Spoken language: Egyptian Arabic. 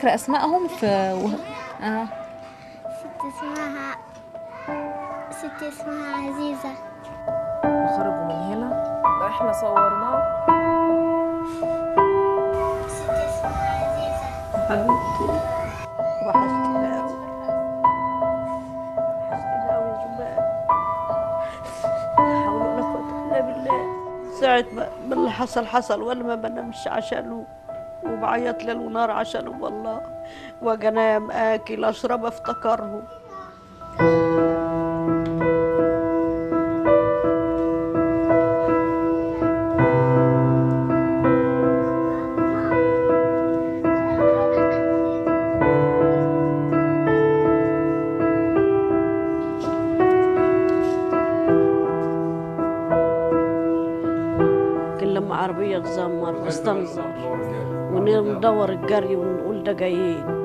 فاكره اسمائهم في و... اه ست اسمها ست اسمها عزيزة وخرجوا من هنا ده احنا صورناه ست اسمها عزيزة حبيبتي وحشتنا أوي وحشتنا أوي يا جمال لا حول ولا قوة إلا بالله ساعة ما ما اللي حصل حصل وأنا ما بنامش عشانه وبعيط ليل ونهار عشانه والله واجي انام اكل اشرب افتكرهم كل لما عربية تزمر تستنزر وندور الجري ونقول ده جايين